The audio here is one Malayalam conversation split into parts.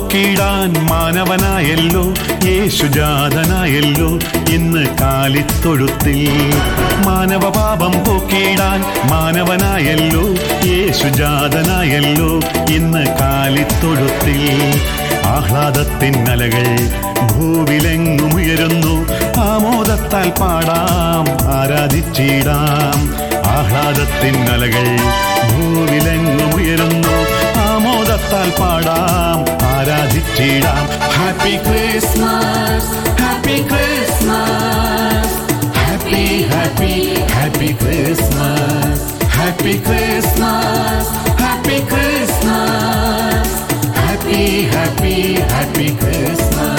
പോക്കിടാൻ മാനവനായല്ലോ യേശുജാതനായല്ലോ ഇന്ന് കാലിത്തൊഴുത്തിൽ മാനവപാപം പോക്കിടാൻ മാനവനായല്ലോ യേശുജാതനായല്ലോ ഇന്ന് കാലിത്തൊഴുത്തിൽ ആഹ്ലാദത്തിൻ അലകൾ ഭൂവിലെങ്ങുമുയരുന്നു ആമോദത്താൽ പാടാം ആരാധിച്ചിടാം ആഹ്ലാദത്തിൻ അലകൾ ഭൂവിലെങ്ങുമുയരുന്നു ആമോദത്താൽ പാടാം ആരാധിച്ചിടാം happy Christmas happy Christmas happy happy happy Christmas happy Christmas happy Christmas happy happy happy Christmas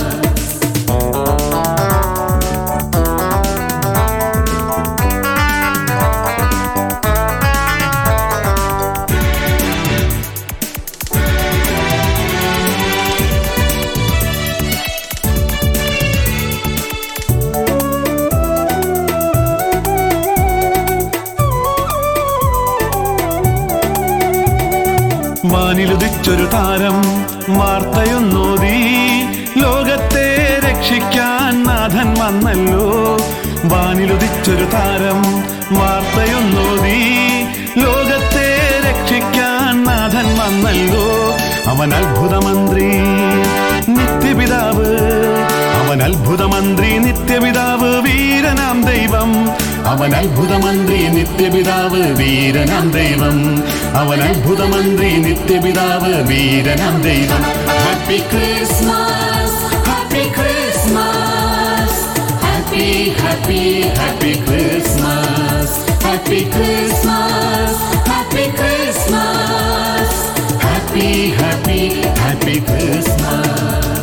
വാനിലുദിച്ചൊരു താരം വാർത്തയൊന്നോതി ലോകത്തെ രക്ഷിക്കാൻ നാഥൻ വന്നല്ലോ വാനിലുദിച്ചൊരു താരം വാർത്തയൊന്നോതി ലോകത്തെ രക്ഷിക്കാൻ നാഥൻ വന്നല്ലോ അവൻ അത്ഭുതമന്ത്രി നിത്യപിതാവ് അവൻ അത്ഭുതമന്ത്രി നിത്യപിതാവ് വീരനാം ദൈവം അവൻ അത്ഭുതമന്ത്രി നിത്യപിതാവ് വീരനാം ദൈവം അവൻ അത്ഭുതമന്ത്രി നിത്യപിതാവ് വീരനാം ദൈവം happy Christmas happy Christmas happy happy happy Christmas happy Christmas happy Christmas happy happy happy Christmas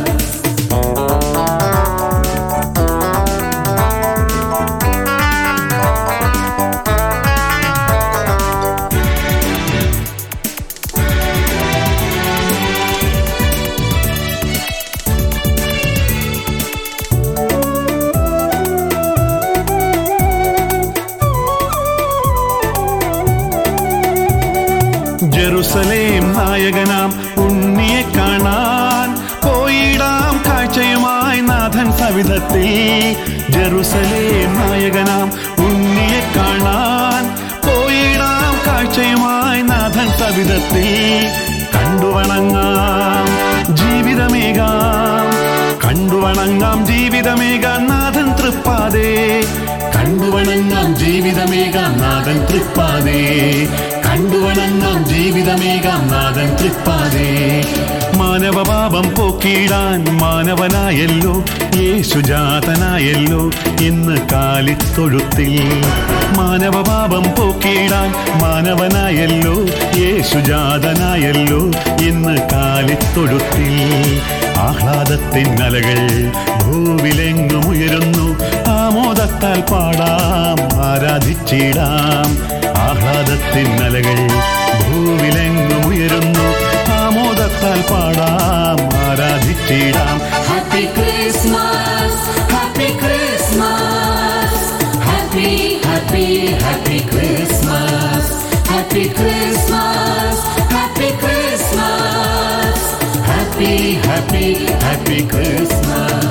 Jerusalem നായകനാം ഉണ്ണിയെ കാണാൻ പോയിടാം കാഴ്ചയുമായി നാഥൻ സവിധത്തിൽ ജെറുസലേം നായകനാം ഉണ്ണിയെ കാണാൻ പോയിടാം കാഴ്ചയുമായി നാഥൻ സവിധത്തിൽ കണ്ടുവണങ്ങാം ജീവിതമേകാം കണ്ടുവണങ്ങാം ജീവിതമേകാം നാഥൻ തൃപ്പാതേ കണ്ടുവണങ്ങാം ജീവിതമേകാം നാഥൻ തൃപ്പാതേ കണ്ടുവണങ്ങാം ജീവിതമേകാം നാഥൻ തൃപ്പാതേ മാനവപാപം പോക്കിടാൻ മാനവനായല്ലോ യേശുജാതനായല്ലോ ഇന്ന് കാലിത്തൊഴുത്തിൽ മാനവപാപം പോക്കിടാൻ മാനവനായല്ലോ യേശുജാതനായല്ലോ ഇന്ന് കാലിത്തൊഴുത്തിൽ ആഹ്ലാദത്തിൻ അലകൾ ഭൂവിലെങ്ങുമുയരുന്നു ആമോദത്താൽ പാടാം ആരാധിച്ചിടാം ആഹ്ലാദത്തിൻ അലകൾ ഭൂവിലെങ്ങുമുയരുന്നു ആമോദത്താൽ പാടാം ആരാധിച്ചിടാം Happy Christmas, Happy Christmas, Happy, Happy, Happy Christmas, Happy Christmas, Happy Christmas, Happy, Happy, Happy Christmas.